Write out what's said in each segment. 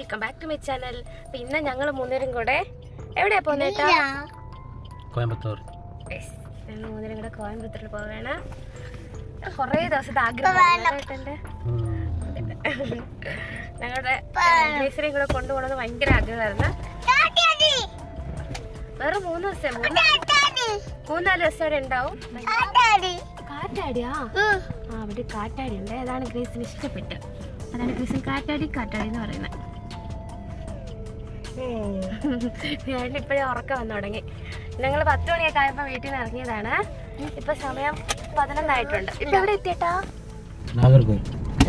Welcome back to my channel അപ്പൊ ഇന്ന് ഞങ്ങൾ മൂന്നുപേരും കൂടെ എവിടെയാ പോകുന്നേട്ടാ കോയമ്പത്തൂർ ഞങ്ങൾ മൂന്നുപേരും കൂടെ കോയമ്പത്തൂരിൽ പോവുകയാണ് കുറേ ദിവസത്തെ ആഗ്രഹം ഞങ്ങളുടെ ഗ്രേസിനെയും കൂടെ കൊണ്ടുപോകണമെന്ന് ഭയങ്കര ആഗ്രഹമായിരുന്നു വേറെ മൂന്ന് ദിവസം മൂന്ന് മൂന്നാല് ദിവസം അവിടെ ഉണ്ടാവും കാറ്റാടിയാ ആ അവിടെ കാറ്റാടി ഉണ്ട് അതാണ് ഗ്രേസിന് ഇഷ്ടപ്പെട്ട് അതാണ് ഗ്രേസിന് കാറ്റാടി കാറ്റാടി എന്ന് പറയുന്നത് ഞാൻ ഇപ്പോഴേ ഉറക്കം വന്നു തുടങ്ങി ഞങ്ങൾ പത്ത് മണിയൊക്കെ ആയപ്പോൾ വീട്ടിൽ നിന്ന് ഇറങ്ങിയതാണ് ഇപ്പൊ സമയം പതിനൊന്നായിട്ടുണ്ട് ഇപ്പൊ എവിടെ എത്തിയേട്ടാ നാഗർകോയിൽ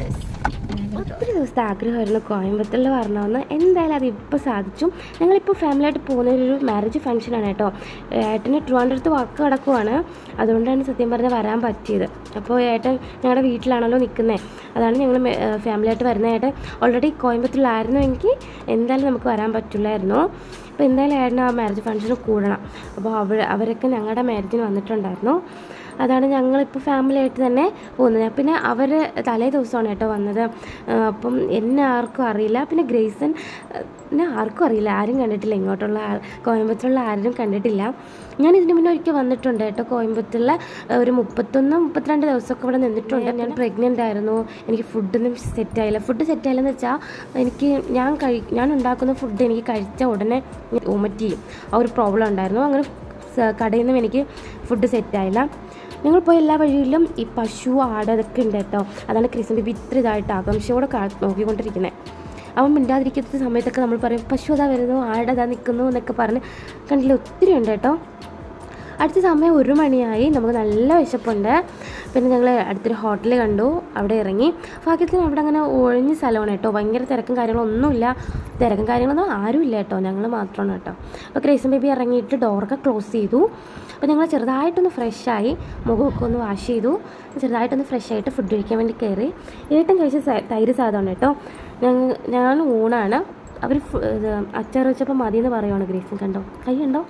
ഒത്തിരി ദിവസത്തെ ആഗ്രഹമായിരുന്നു കോയമ്പത്തൂരിൽ വരണമെന്ന് എന്തായാലും അത് ഇപ്പോൾ സാധിച്ചു ഞങ്ങളിപ്പോൾ ഫാമിലിയായിട്ട് പോകുന്ന ഒരു മാരേജ് ഫംഗ്ഷനാണ് കേട്ടോ ഏട്ടന് ട്രിവാൻഡ്രത്ത് വർക്ക് കിടക്കുവാണ് അതുകൊണ്ടാണ് സത്യം പറഞ്ഞാൽ വരാൻ പറ്റിയത് അപ്പോൾ ഏട്ടൻ ഞങ്ങളുടെ വീട്ടിലാണല്ലോ നിൽക്കുന്നത് അതാണ് ഞങ്ങൾ ഫാമിലിയായിട്ട് വരുന്ന ഏട്ടൻ ഓൾറെഡി കോയമ്പത്തൂരിലായിരുന്നുവെങ്കിൽ എന്തായാലും നമുക്ക് വരാൻ പറ്റില്ലായിരുന്നു അപ്പോൾ എന്തായാലും ഏട്ടന് ആ മാരേജ് ഫംഗ്ഷന് കൂടണം അപ്പോൾ അവർ അവരൊക്കെ ഞങ്ങളുടെ മാരേജിന് വന്നിട്ടുണ്ടായിരുന്നു അതാണ് ഞങ്ങളിപ്പോൾ ഫാമിലി ആയിട്ട് തന്നെ പോകുന്നത് പിന്നെ അവർ തലേ ദിവസമാണ് കേട്ടോ വന്നത് ആ, അപ്പം എന്നെ ആർക്കും അറിയില്ല പിന്നെ ഗ്രേസൻ എന്നെ ആർക്കും അറിയില്ല ആരും കണ്ടിട്ടില്ല ഇങ്ങോട്ടുള്ള ആൾ കോയമ്പത്തൂരുള്ള ആരും കണ്ടിട്ടില്ല ഞാൻ ഇതിന് മുന്നേ ഒരിക്കൽ വന്നിട്ടുണ്ട് കേട്ടോ കോയമ്പത്തൂരിലെ ഒരു മുപ്പത്തൊന്ന് മുപ്പത്തിരണ്ട് ദിവസമൊക്കെ ഇവിടെ നിന്നിട്ടുണ്ട് ഞാൻ പ്രഗ്നൻ്റ് ആയിരുന്നു എനിക്ക് ഫുഡൊന്നും സെറ്റായില്ല ഫുഡ് സെറ്റായില്ലെന്ന് വെച്ചാൽ എനിക്ക് ഞാൻ കഴി ഞാൻ ഉണ്ടാക്കുന്ന ഫുഡ് എനിക്ക് കഴിച്ച ഉടനെ വോമിറ്റ് ചെയ്യും ആ ഒരു പ്രോബ്ലം ഉണ്ടായിരുന്നു അങ്ങനെ സ- കടയിൽ നിന്നും എനിക്ക് ഫുഡ് സെറ്റായില്ല ഞങ്ങൾ പോയ എല്ലാ വഴിയിലും ഈ പശു ആട് അതൊക്കെ ഉണ്ട് കേട്ടോ അതാണ് ക്രിസ്മസ് ബേബി ഇത്ര ഇതായിട്ട് ആകാംക്ഷയോടെ കാ നോക്കിക്കൊണ്ടിരിക്കുന്നത് അവൻ മിണ്ടാതിരിക്കുന്ന സമയത്തൊക്കെ നമ്മൾ പറയും പശു അതാ വരുന്നു ആട് അതാ നിൽക്കുന്നു എന്നൊക്കെ പറഞ്ഞ് കണ്ടില്ല ഒത്തിരി ഉണ്ട് കേട്ടോ അടുത്ത സമയം ഒരു മണിയായി നമുക്ക് നല്ല വിശപ്പുണ്ട് പിന്നെ ഞങ്ങൾ അടുത്തൊരു ഹോട്ടൽ കണ്ടു അവിടെ ഇറങ്ങി ഭാഗ്യത്തിന് അവിടെ അങ്ങനെ ഒഴിഞ്ഞ സ്ഥലമാണ് കേട്ടോ ഭയങ്കര തിരക്കും കാര്യങ്ങളൊന്നുമില്ല തിരക്കും കാര്യങ്ങളൊന്നും ആരുമില്ല കേട്ടോ ഞങ്ങൾ മാത്രമാണ് കേട്ടോ അപ്പോൾ ക്രേസൻ ബേബി ഇറങ്ങിയിട്ട് ഡോറൊക്കെ ക്ലോസ് ചെയ്തു അപ്പോൾ ഞങ്ങൾ ചെറുതായിട്ടൊന്ന് ഫ്രഷായി മുഖമൊക്കെ ഒന്ന് വാഷ് ചെയ്തു ചെറുതായിട്ടൊന്ന് ഫ്രഷ് ആയിട്ട് ഫുഡ് കഴിക്കാൻ വേണ്ടി കയറി ഏട്ടൻ കഴിച്ച സ- തൈര് സാധനമാണ് കേട്ടോ ഞങ്ങൾ ഞാൻ ഊണാണ് അവർ അച്ചാർ വെച്ചപ്പോൾ മതി എന്ന് പറയുവാണ് ഗ്രേസിൻ കണ്ടോ കൈ ഉണ്ടോ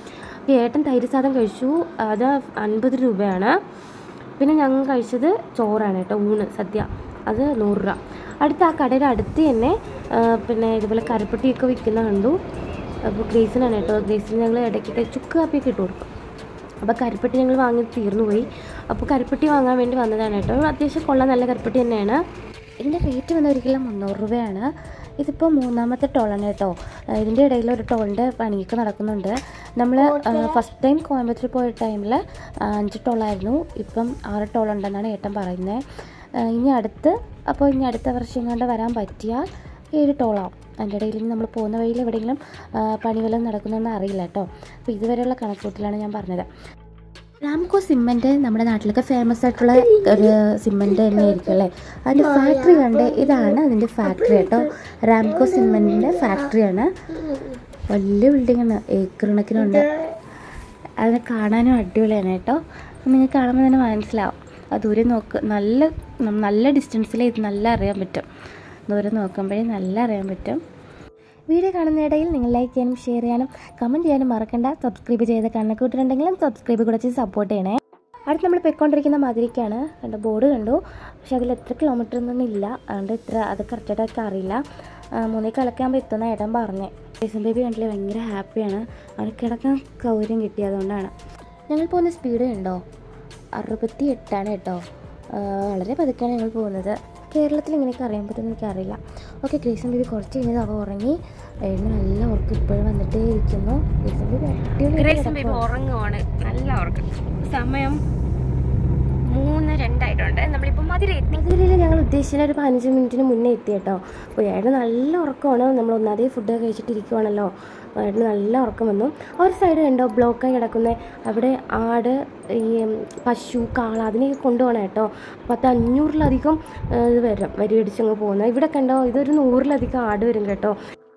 ഈ ഏട്ടൻ തൈര് സാദം കഴിച്ചു അത് അൻപത് രൂപയാണ് പിന്നെ ഞങ്ങൾ കഴിച്ചത് ചോറാണ് കേട്ടോ ഊണ് സദ്യ അത് നൂറ് രൂപ അടുത്ത ആ കടയുടെ അടുത്ത് തന്നെ ആ, പിന്നെ ഇതുപോലെ കരപ്പട്ടിയൊക്കെ വിൽക്കുന്ന കണ്ടു അപ്പോൾ ഗ്രേസിനാണ് കേട്ടോ ഗ്രേസിന് ഞങ്ങൾ ഇടയ്ക്കൊക്കെ ചുക്ക് കാപ്പിയൊക്കെ ഇട്ട് കൊടുക്കും അപ്പോൾ കരിപ്പെട്ടി ഞങ്ങൾ വാങ്ങി തീർന്നു പോയി അപ്പോൾ കരിപ്പെട്ടി വാങ്ങാൻ വേണ്ടി വന്നതാണ് കേട്ടോ അത്യാവശ്യം കൊള്ളാൻ നല്ല കരിപ്പെട്ടി തന്നെയാണ് ഇതിൻ്റെ റേറ്റ് വന്ന ഒരിക്കലും മുന്നൂറ് രൂപയാണ് ഇതിപ്പോൾ മൂന്നാമത്തെ ടോളാണ് കേട്ടോ ഏഹ് ഇതിൻ്റെ ഇടയിൽ ഒരു ടോളിൻ്റെ പണിയൊക്കെ നടക്കുന്നുണ്ട് നമ്മൾ ഫസ്റ്റ് ടൈം കോയമ്പത്തൂർ പോയ ടൈമിൽ അഞ്ച് ടോളായിരുന്നു ഇപ്പം ആറ് ടോൾ ഉണ്ടെന്നാണ് ഏട്ടൻ പറയുന്നത് ഏഹ് ഇനി അടുത്ത് അപ്പോൾ ഇനി അടുത്ത വർഷം കണ്ട് വരാൻ പറ്റിയാൽ ഏഴ് ടോളാവും അതിൻ്റെ ഇടയിൽ ഇനി നമ്മൾ പോകുന്ന വഴിയിൽ എവിടെയെങ്കിലും ആ, പണി വല്ലതും നടക്കുന്നതെന്ന് അറിയില്ല കേട്ടോ അപ്പോൾ ഇതുവരെയുള്ള കണക്കൂട്ടിലാണ് ഞാൻ പറഞ്ഞത് റാംകോ സിമെൻറ്റ് നമ്മുടെ നാട്ടിലൊക്കെ ഫേമസ് ആയിട്ടുള്ള ഒരു സിമെൻറ്റ് തന്നെയായിരിക്കും അല്ലേ അതിൻ്റെ ഫാക്ടറി കണ്ട് ഇതാണ് അതിൻ്റെ ഫാക്ടറി കേട്ടോ റാംകോ സിമെൻറ്റിൻ്റെ ഫാക്ടറിയാണ് വലിയ ബിൽഡിങ്ങാണ് ഏക്കർ കണക്കിനുണ്ട് അതിനെ കാണാനും അടിപൊളിയാണ് കേട്ടോ നിങ്ങൾക്ക് കാണുമ്പോൾ തന്നെ മനസ്സിലാവും അത് ദൂരെ നോക്ക് നല്ല നല്ല ഡിസ്റ്റൻസിൽ ഇത് നല്ല അറിയാൻ പറ്റും ദൂരെ നോക്കുമ്പോഴേ നല്ല അറിയാൻ പറ്റും വീഡിയോ കാണുന്നതിടയിൽ നിങ്ങൾ ലൈക്ക് ചെയ്യാനും ഷെയർ ചെയ്യാനും കമൻറ്റ് ചെയ്യാനും മറക്കണ്ട സബ്സ്ക്രൈബ് ചെയ്ത് കണ്ണക്കൂട്ടിട്ടുണ്ടെങ്കിലും സബ്സ്ക്രൈബ് കൂടെ ചെയ്ത് സപ്പോർട്ട് ചെയ്യണേ അടുത്ത് നമ്മൾ പൊയ്ക്കൊണ്ടിരിക്കുന്ന മതിരിക്കാണ് കണ്ട ബോർഡ് കണ്ടു പക്ഷെ അതിൽ എത്ര കിലോമീറ്റർ ഒന്നും ഇല്ല അതുകൊണ്ട് ഇത്ര അത് കറക്റ്റായിട്ടൊക്കെ അറിയില്ല ആ, മൂന്നേ കളക്കാകുമ്പോൾ എത്തുന്ന ഏട്ടൻ പറഞ്ഞേ ജേസൺ ബേബി കണ്ടില്ലേ ഭയങ്കര ഹാപ്പിയാണ് അവന് കിടക്കാൻ സൗകര്യം കിട്ടി അതുകൊണ്ടാണ് ഞങ്ങൾ പോകുന്ന സ്പീഡ് ഉണ്ടോ അറുപത്തി എട്ടാണ് കേട്ടോ ആ, വളരെ പതുക്കെയാണ് ഞങ്ങൾ പോകുന്നത് കേരളത്തിൽ ഇങ്ങനെയൊക്കെ അറിയാൻ പറ്റുമെന്ന് എനിക്കറിയില്ല ഓക്കെ ഗ്രേസൻ ബേബി കുറച്ച് കഴിഞ്ഞത് അവ ഉറങ്ങി എഴുന്ന് നല്ല ഉറക്കം ഇപ്പോഴും വന്നിട്ടേ ഇരിക്കുന്നു ഗ്രേസൻ ബേബി ഗ്രേസ് ബേബി അടിപൊളി ഉറങ്ങുവാണ് നല്ല ഉറക്കം സമയം മൂന്ന് രണ്ടായിട്ടുണ്ട് നമ്മളിപ്പോൾ മധുര എത്തി മധുരയിൽ ഞങ്ങൾ ഉദ്ദേശിച്ച ഒരു പതിനഞ്ച് മിനിറ്റിന് മുന്നേ എത്തി കേട്ടോ അപ്പോൾ ഏട്ടന് നല്ല ഉറക്കമാണ് നമ്മൾ ഒന്നാമതേ ഫുഡ് കഴിച്ചിട്ടിരിക്കുവാണല്ലോ ഏട്ടന് നല്ല ഉറക്കം വന്നു ആ ഒരു സൈഡ് കണ്ടോ ബ്ലോക്കായി കിടക്കുന്ന അവിടെ ആട് ഈ ഉം, പശു കാള അതിനെയൊക്കെ കൊണ്ടുപോകണം കേട്ടോ പത്ത് അഞ്ഞൂറിലധികം ഏ, ഇത് വരും വരി അടിച്ചങ്ങ് പോകുന്നത് ഇവിടെ കണ്ടോ ഇതൊരു നൂറിലധികം ആട് വരും കേട്ടോ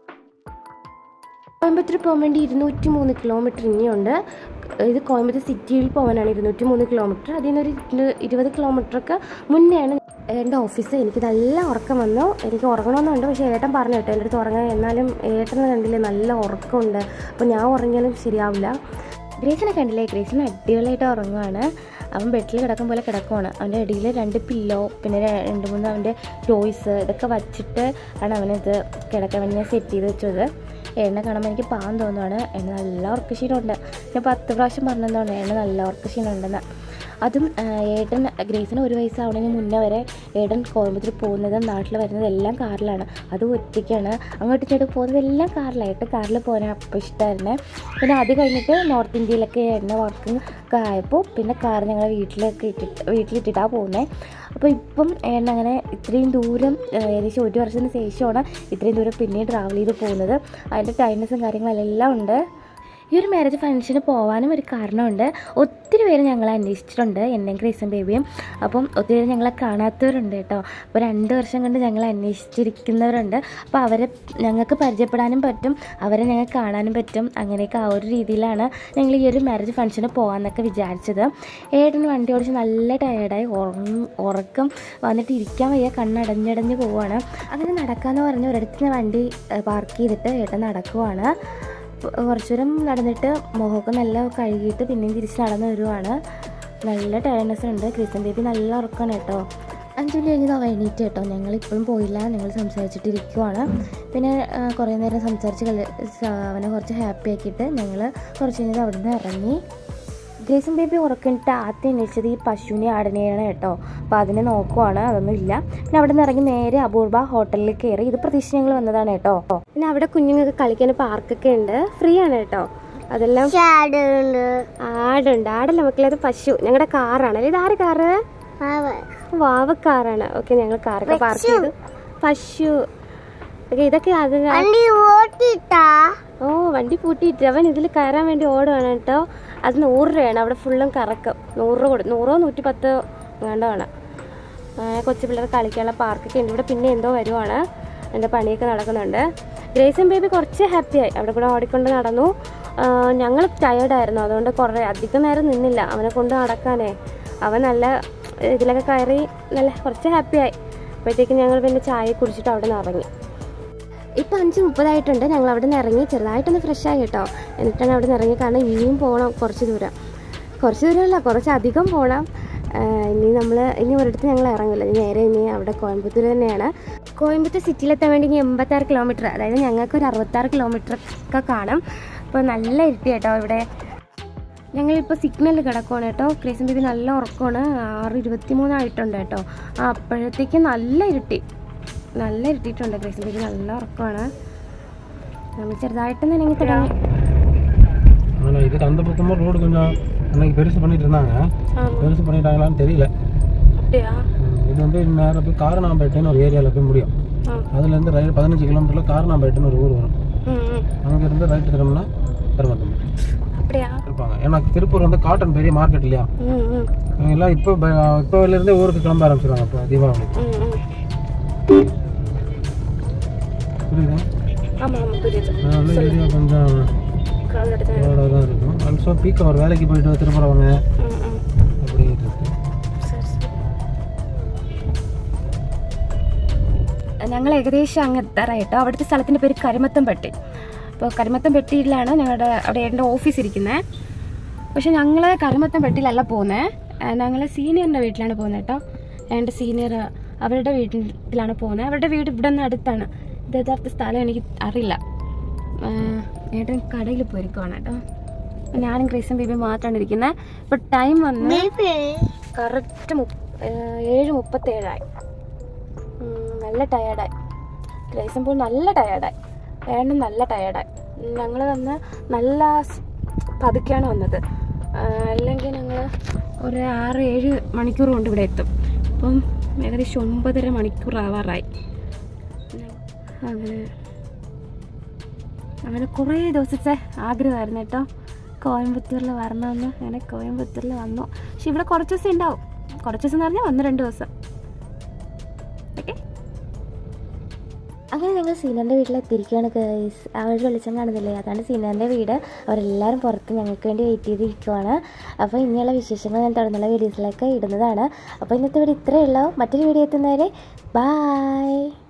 കോയമ്പത്തൂർ പോകാൻ വേണ്ടി ഇരുന്നൂറ്റി മൂന്ന് കിലോമീറ്റർ ഇനിയുണ്ട് ഇത് കോയമ്പത്തൂർ സിറ്റിയിൽ പോകാനാണ് ഇരുന്നൂറ്റി മൂന്ന് കിലോമീറ്റർ അതിൽ നിന്നൊരു ഇരു- ഇരുപത് കിലോമീറ്ററൊക്കെ മുന്നെയാണ് എൻ്റെ ഓഫീസ് എനിക്ക് നല്ല ഉറക്കം വന്നു എനിക്ക് ഉറങ്ങണമെന്നുണ്ട് പക്ഷേ ഏട്ടൻ പറഞ്ഞു കേട്ടോ എൻ്റെ അടുത്ത് ഉറങ്ങാൻ എന്നാലും ഏട്ടനെ കണ്ടില്ലേ നല്ല ഉറക്കമുണ്ട് അപ്പോൾ ഞാൻ ഉറങ്ങിയാലും ശരിയാവില്ല ഗ്രേസിനെ കണ്ടില്ലേ ഗ്രേസിന് അടിപൊളിയായിട്ട് ഉറങ്ങുവാണ് അവൻ ബെഡിൽ കിടക്കും പോലെ കിടക്കുവാണ് അവൻ്റെ ഇടയിൽ രണ്ട് പില്ലോ പിന്നെ ര- രണ്ട് മൂന്ന് അവൻ്റെ ടോയ്സ് ഇതൊക്കെ വച്ചിട്ട് ആണ് അവനിത് കിടക്കാൻ വേണ്ടി ഞാൻ സെറ്റ് ചെയ്ത് വെച്ചത് എണ്ണ കാണുമ്പോൾ എനിക്ക് പാവം തോന്നുവാണ് എണ്ണ നല്ല ഉറക്കക്ഷീണമുണ്ട് ഞാൻ പത്ത് പ്രാവശ്യം പറഞ്ഞതുകൊണ്ട് എണ്ണ നല്ല ഉറക്കക്ഷീണമുണ്ടെന്ന് അതും ആ, ഏട്ടൻ ഗ്രേസിന് ഒരു വയസ്സാവണതിന് മുന്നേ വരെ ഏട്ടൻ കോയമ്പത്തൂർ പോകുന്നതും നാട്ടിൽ വരുന്നതും എല്ലാം കാറിലാണ് അത് ഒറ്റയ്ക്കാണ് അങ്ങോട്ടും ഇങ്ങോട്ടും പോകുന്നതെല്ലാം കാറിലാണ് ഏട്ടൻ കാറിൽ പോകാൻ അപ്പം ഇഷ്ടമായിരുന്നേ പിന്നെ അത് കഴിഞ്ഞിട്ട് നോർത്ത് ഇന്ത്യയിലൊക്കെ ഏട്ടൻ്റെ വർക്കും ഒക്കെ ആയപ്പോൾ പിന്നെ കാർ ഞങ്ങൾ വീട്ടിലൊക്കെ ഇട്ടിട്ട് വീട്ടിലിട്ടിട്ടാണ് പോകുന്നത് അപ്പോൾ ഇപ്പം ഏട്ടൻ അങ്ങനെ ഇത്രയും ദൂരം ആ, ഏകദേശം ഒരു വർഷത്തിന് ശേഷമാണ് ഇത്രയും ദൂരം പിന്നെയും ട്രാവൽ ചെയ്ത് പോകുന്നത് അതിൻ്റെ ടൈംനെസ്സും കാര്യങ്ങളെല്ലാം ഉണ്ട് ഈ ഒരു മാരേജ് ഫംഗ്ഷന് പോകാനും ഒരു കാരണമുണ്ട് ഒത്തിരി പേര് ഞങ്ങളെ അന്വേഷിച്ചിട്ടുണ്ട് എന്നെയും ക്രീസും ബേബിയും അപ്പം ഒത്തിരി പേര് ഞങ്ങളെ കാണാത്തവരുണ്ട് കേട്ടോ അപ്പോൾ രണ്ട് വർഷം കൊണ്ട് ഞങ്ങളെ അന്വേഷിച്ചിരിക്കുന്നവരുണ്ട് അപ്പോൾ അവരെ ഞങ്ങൾക്ക് പരിചയപ്പെടാനും പറ്റും അവരെ ഞങ്ങൾക്ക് കാണാനും പറ്റും അങ്ങനെയൊക്കെ ആ ഒരു രീതിയിലാണ് ഞങ്ങൾ ഈ ഒരു മാരേജ് ഫംഗ്ഷന് പോകാമെന്നൊക്കെ വിചാരിച്ചത് ഏട്ടന് വണ്ടി ഓടിച്ച് നല്ല ടയേർഡായി ഉറങ്ങ ഉറക്കം വന്നിട്ട് ഇരിക്കാൻ വയ്യ കണ്ണടഞ്ഞടഞ്ഞ് പോവുകയാണ് അങ്ങനെ നടക്കാമെന്ന് പറഞ്ഞ് ഒരിടത്ത് വണ്ടി പാർക്ക് ചെയ്തിട്ട് ഏട്ടൻ നടക്കുവാണ് പ- കുറച്ച് ദൂരം നടന്നിട്ട് മുഖമൊക്കെ നല്ല കഴുകിയിട്ട് പിന്നെയും തിരിച്ച് നടന്ന് വരുവാണ് നല്ല ടയർനെസ് ഉണ്ട് ക്രിസ്ത്യൻ ബേബി നല്ല ഉറക്കമാണ് കേട്ടോ അഞ്ചു കഴിഞ്ഞത് അവ എണീറ്റ് കേട്ടോ ഞങ്ങൾ ഇപ്പോഴും പോയില്ല ഞങ്ങൾ സംസാരിച്ചിട്ടിരിക്കുവാണ് പിന്നെ ആ, കുറേ നേരം സംസാരിച്ച് കളി സ- അവനെ കുറച്ച് ഹാപ്പി ആക്കിയിട്ട് ഞങ്ങൾ കുറച്ച് കഴിഞ്ഞത് അവിടെ നിന്ന് ഇറങ്ങി ഗ്രേസും ബേബി ഉറക്കിട്ട് ആദ്യം എണീച്ചത് ഈ പശുവിനെ ആടിനെയാണ് കേട്ടോ അപ്പോൾ അതിനെ നോക്കുവാണ് അതൊന്നും ഇല്ല പിന്നെ അവിടെ നിന്ന് ഇറങ്ങി നേരെ അപൂർവ ഹോട്ടലിൽ കയറി ഇത് പ്രതീക്ഷിച്ച് ഞങ്ങൾ വന്നതാണ് കേട്ടോ പിന്നെ അവിടെ കുഞ്ഞുങ്ങൾക്ക് കളിക്കാൻ പാർക്കൊക്കെ ഉണ്ട് ഫ്രീ ആണ് കേട്ടോ അതെല്ലാം ആടുണ്ട് ആടല്ല മക്കളെ അത് പശു ഞങ്ങളുടെ കാറാണ് അല്ലേ ഇത് ആര് കാറ് വാവ കാറാണ് ഓക്കെ ഞങ്ങൾ കാറൊക്കെ പാർക്ക് ചെയ്തു പശു ഓക്കെ ഇതൊക്കെ അത് ഓ വണ്ടി പൂട്ടിയിട്ട് അവൻ ഇതിൽ കയറാൻ വേണ്ടി ഓടുവാണ് കേട്ടോ അത് നൂറ് രൂപയാണ് അവിടെ ഫുള്ളും കറക്കം നൂറ് രൂപ കൊടു നൂറോ നൂറ്റി പത്തോ വേണ്ടതാണ് കൊച്ചു പിള്ളേർ കളിക്കാനുള്ള പാർക്കൊക്കെ ഉണ്ട് ഇവിടെ പിന്നെ എന്തോ വരുവാണ് എൻ്റെ പണിയൊക്കെ നടക്കുന്നുണ്ട് ഗ്രേസൻ ബേബി കുറച്ച് ഹാപ്പിയായി അവിടെ കൂടെ ഓടിക്കൊണ്ട് നടന്നു ഞങ്ങൾ ടയേർഡായിരുന്നു അതുകൊണ്ട് കുറേ അധികം നേരം നിന്നില്ല അവനെ കൊണ്ട് നടക്കാനേ അവൻ നല്ല ഇതിലൊക്കെ കയറി നല്ല കുറച്ച് ഹാപ്പിയായി അപ്പോഴത്തേക്കും ഞങ്ങൾ പിന്നെ ചായ കുടിച്ചിട്ട് അവിടെ നിന്ന് ഇറങ്ങി ഇപ്പം അഞ്ച് മുപ്പതായിട്ടുണ്ട് ഞങ്ങൾ അവിടെ നിന്ന് ഇറങ്ങി ചെറുതായിട്ടൊന്ന് ഫ്രഷ് ആയി കേട്ടോ എന്നിട്ടാണ് അവിടെ നിന്ന് ഇറങ്ങി കാരണം ഇനിയും പോകണം കുറച്ച് ദൂരം കുറച്ച് ദൂരമല്ല കുറച്ച് അധികം പോകണം ആ, ഇനി നമ്മൾ ഇനി ഒരിടത്ത് ഞങ്ങൾ ഇറങ്ങില്ല ഇനി നേരെ ഇനി അവിടെ കോയമ്പത്തൂർ തന്നെയാണ് കോയമ്പത്തൂർ സിറ്റിയിലെത്താൻ വേണ്ടി ഇനി എൺപത്താറ് കിലോമീറ്റർ അതായത് ഞങ്ങൾക്ക് ഒരു അറുപത്താറ് കിലോമീറ്റർ ഒക്കെ കാണും അപ്പോൾ നല്ല ഇരുട്ടി കേട്ടോ ഇവിടെ ഞങ്ങളിപ്പോൾ സിഗ്നലിൽ കിടക്കുവാണ് കേട്ടോ ക്രേസൻ ബേബി നല്ല ഉറക്കമാണ് ആറ് ഇരുപത്തി മൂന്നായിട്ടുണ്ട് കേട്ടോ ആ അപ്പോഴത്തേക്ക് നല്ല ഇരുട്ടി നല്ല ഇരുട്ടിയിട്ടുണ്ട് ക്രേസൻ ബേബി നല്ല ഉറക്കമാണ് നമ്മൾ ചെറുതായിട്ടൊന്ന് ഇണങ്ങി തുടങ്ങി ஆனால் இதுக்கு அந்த பக்கமாக ரோடு கொஞ்சம் அன்னைக்கு பெருசு பண்ணிட்டு இருந்தாங்க பெருசு பண்ணிட்டாங்களான்னு தெரியல அப்படியா ம், இது வந்து நேரம் போய் காரணாம்பேட்டைன்னு ஒரு ஏரியாவில் போய் முடியும் ஆ. அதுலேருந்து ரயில் பதினஞ்சு கிலோமீட்டரில் காரணாம்பேட்டைன்னு ஒரு ஊர் வரும் ம் ம் அங்கேருந்து ரைட்டு திரும்பினா பெருமத்தம் அப்படியா இருப்பாங்க ஏன்னா திருப்பூர் வந்து காட்டன் பெரிய மார்க்கெட் இல்லையா ம் ம் இவங்க எல்லாம் இப்போ இப்போலேருந்தே ஊருக்கு கிளம்ப ஆரம்பிச்சிடுவாங்க இப்போ தீபாவளி ம் ம் புரியுதா ஆமாம் ஆமாம் புரியுது நான் வந்து ஏரியா கொஞ்சம் கால் எடுத்து ரோடாக தான் இருக்கும் ஆல்சோ பீக் அவர் வேலைக்கு போயிட்டு திரும்புறவங்க ம் ம் அப்படி இருக்கு ശരി, ശരി. ഞങ്ങൾ ഏകദേശം അങ്ങ് എത്താറായിട്ടോ അവിടുത്തെ സ്ഥലത്തിൻ്റെ പേര് കരിമത്തംപട്ടി അപ്പോൾ കരിമത്തംപട്ടിയിലാണ് ഞങ്ങളുടെ അവിടെ എൻ്റെ ഓഫീസ് ഇരിക്കുന്നത് പക്ഷെ ഞങ്ങൾ കരിമത്തംപട്ടിയിലല്ല പോകുന്നത് ഞങ്ങൾ സീനിയറിൻ്റെ വീട്ടിലാണ് പോകുന്നത് കേട്ടോ എൻ്റെ സീനിയർ അവരുടെ വീട്ടിലാണ് പോകുന്നത് അവരുടെ വീട് ഇവിടെ നിന്ന് അടുത്താണ് ഇത് യഥാർത്ഥ സ്ഥലം എനിക്ക് അറിയില്ല ആ, ഏട്ടൻ കടയിൽ പോയിരിക്കുവാണ് കേട്ടോ ഞാനും ക്രൈസും ബേബി മാത്രമാണ് ഇരിക്കുന്നത് ഇപ്പോൾ ടൈം വന്ന് കറക്റ്റ് ഏഴ് മുപ്പത്തേഴായി ഉം, നല്ല ടയേർഡായി ഗ്രേസം പോൾ നല്ല ടയേർഡായി ഏണ്ണൻ നല്ല ടയേർഡായി ഞങ്ങൾ വന്ന് നല്ല സ് പതുക്കെയാണ് വന്നത് ആ, അല്ലെങ്കിൽ ഞങ്ങൾ ഒരു ആറ് ഏഴ് മണിക്കൂർ കൊണ്ട് ഇവിടെ എത്തും അപ്പം ഏകദേശം ഒമ്പതര മണിക്കൂർ ആവാറായി അങ്ങനെ അങ്ങനെ കുറേ ദിവസത്തെ ആഗ്രഹമായിരുന്നു കേട്ടോ കോയമ്പത്തൂരിൽ വരണമെന്ന് അങ്ങനെ കോയമ്പത്തൂരിൽ വന്നു പക്ഷെ ഇവിടെ കുറച്ച് ദിവസം ഉണ്ടാവും കുറച്ച് ദിവസം എന്ന് പറഞ്ഞാൽ ഒന്ന് രണ്ട് ദിവസം ഓക്കെ അങ്ങനെ ഞങ്ങൾ സീനറിൻ്റെ വീട്ടിലെത്തിയിരിക്കുകയാണ് ഗൈസ് അവരുടെ വെളിച്ചം കാണുന്നില്ലേ അതാണ് സീനറിൻ്റെ വീട് അവരെല്ലാവരും പുറത്ത് ഞങ്ങൾക്ക് വേണ്ടി വെയിറ്റ് ചെയ്തിരിക്കുവാണ് അപ്പോൾ ഇനിയുള്ള വിശേഷങ്ങൾ ഞാൻ തുടർന്നുള്ള വീഡിയോസിലൊക്കെ ഇടുന്നതാണ് അപ്പോൾ ഇന്നത്തെ വീഡിയോ ഇത്രയേ ഉള്ളൂ മറ്റൊരു വീഡിയോ എത്തുന്നവരെ ബായ്